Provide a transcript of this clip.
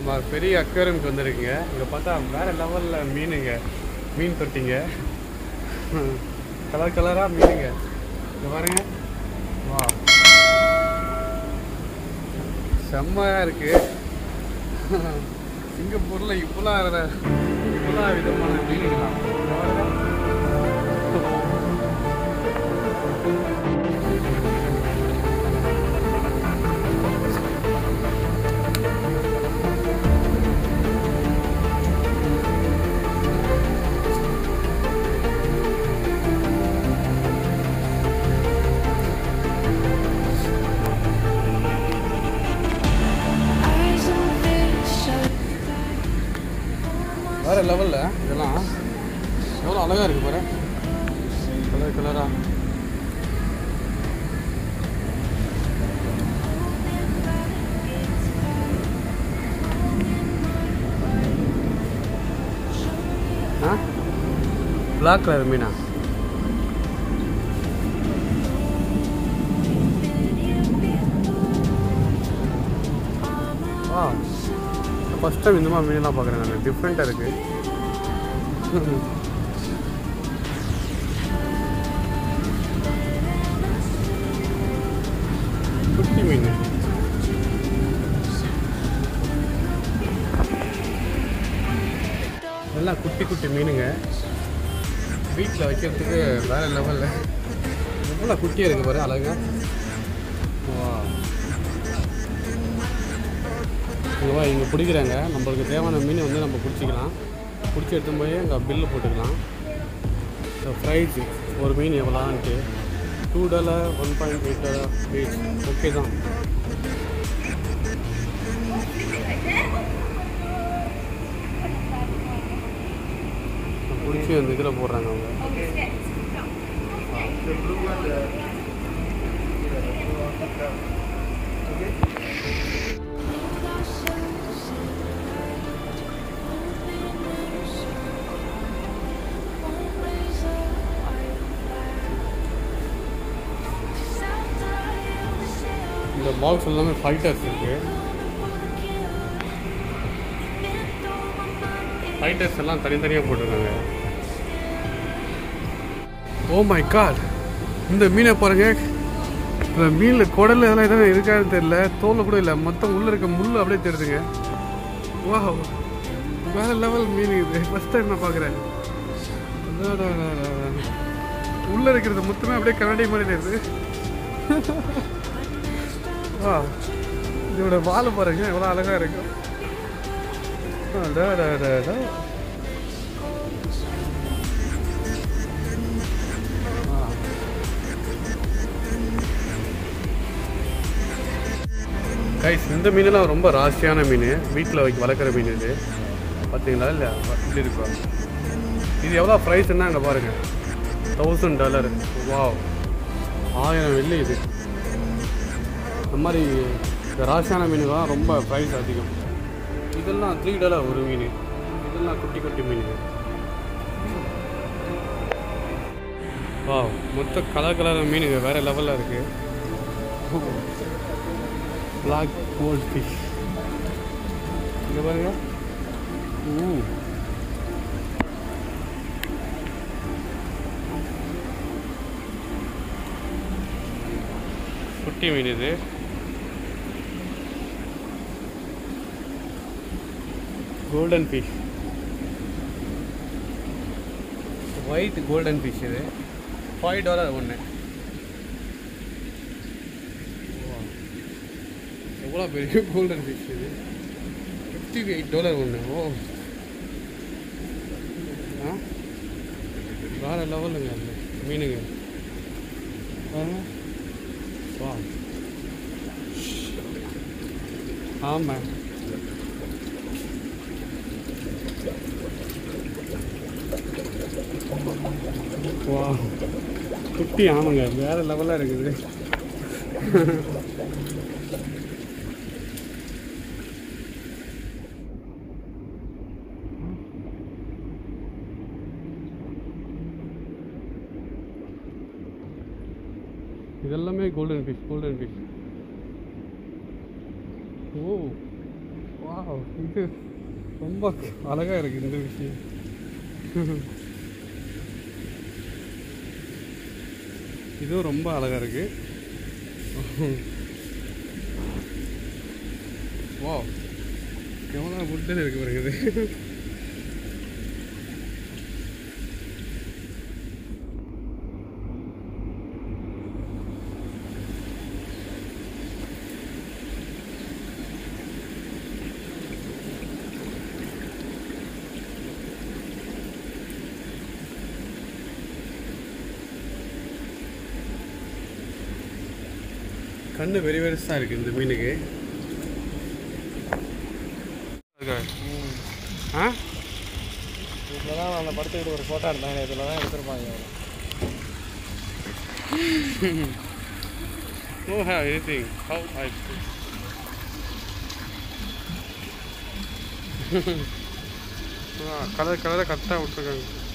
ம- பெரிய அக்வேரியம்க்கு வந்திருக்குங்க இங்கே பார்த்தா வேறு லெவலில் மீனுங்க மீன் தொட்டிங்க கலர் கலராக மீனுங்க இங்கே பாருங்க வா செம்மையாக இருக்கு சிங்கப்பூரில் இப்போலாம் இப்போலாம் விதமான மீனுங்களா இங்க பாருங்க. Eyes on this shut வேற லெவலில் இதெல்லாம் எவ்வளோ அழகாக இருக்கு பாரு கலர் கலரா ஆ பிளாக் கலர் மீனா ஆ ஃபஸ்ட் டைம் இந்த மாதிரி மீன்லாம் பார்க்குறேன் நான் டிஃப்ரெண்ட்டாக இருக்குது குட்டி மீன் எல்லாம் குட்டி குட்டி மீனுங்க வீட்டில் வைக்கிறதுக்கு வேற லெவலில் எவ்வளோ குட்டியாக இருக்கு பாரு அழகா வா இங்கே வா இங்கே பிடிக்கிறாங்க நம்மளுக்கு தேவையான மீன் வந்து நம்ம பிடிச்சிக்கலாம் பிடிச்சி எடுத்து போய் அங்கே பில்லு போட்டுக்கலாம் ப்ரைஸ் ஒரு மீன் எவ்வளோன்ட்டு two dollar one point eight dollar price okay தான் பிடிச்சி அந்த இதில் போடுறாங்க அவங்க இந்த பாக்ஸ் எல்லாமே ஃபைட்டர்ஸ் இருக்கு ஃபைட்டர்ஸ் எல்லாம் தனித்தனியாக போட்டிருக்காங்க ஓ மை காட் இந்த மீனை பாருங்க இந்த மீனில் குடல் இதெல்லாம் எதுவும் இருக்கான்னு தெரியல தோல் கூட இல்லை மொத்தம் உள்ளே இருக்க முள் அப்படியே தெரியுதுங்க வா வேற லெவல் மீன் இது ஃபர்ஸ்ட் டைம் நான் பார்க்குறேன் உள்ளே இருக்கிறது மொத்தமே அப்படியே கண்ணாடி மாதிரி தெரியுது ஆ இதோட வால் பாருங்க எவ்வளோ அழகா இருக்கு அடா, அடா, அடா, அடா. ஆ. கைஸ் இந்த மீனெல்லாம் ரொம்ப ராசியான மீன் வீட்டில் வைக்க வளர்க்குற மீன் இது பார்த்தீங்களா இல்லை இப்படி இருக்கும் இது எவ்வளோ ப்ரைஸ்ன்னா அங்கே பாருங்கள் தௌசண்ட் டாலர் வாவ் ஆயிரம் வெள்ளி இது இந்த மாதிரி இந்த ராசியான மீனுலாம் ரொம்ப ப்ரைஸ் அதிகம் இதெல்லாம் த்ரீ டாலர் ஒரு மீன் இதெல்லாம் குட்டி குட்டி மீன் வா மொத்த கலர் கலர் மீனுங்க வேறு லெவலில் இருக்குது பிளாக் கோல்ட் ஃபிஷ் இங்கே பாருங்க ஊ குட்டி மீன் இது golden fish white golden fish இது ஃபைவ் டாலர் ஒன்று எவ்வளோ பெரிய கோல்டன் ஃபிஷ் இது ஃபிஃப்டி எயிட் டாலர் ஒன்று ஓ ஆ வேறு லெவலுங்க அந்த மீனுங்க பாருங்க. வா ஆமாம் வா குட்டி ஆமாங்க வேற லெவலாக இருக்குது இதெல்லாமே கோல்டன் ஃபிஷ் கோல்டன் ஃபிஷ் ஓ வா வாவ் இது ரொம்ப அழகாக இருக்குது இந்த விஷயம் இதுவும் ரொம்ப அழகாக இருக்கு வா எவ்வளோ வுட்டில் இருக்கு பாருங்க இது கண்ணு வெரி வெரிஸாக இருக்குது இந்த மீனுக்கு ஆ இதில் தான் அந்த படத்துக்கிட்ட ஒரு ஃபோட்டோ எடுத்தாங்க இதில் தான் எடுத்திருப்பாங்க No have anything. How I colour கலராக கரெக்டாக விட்டுருக்காங்க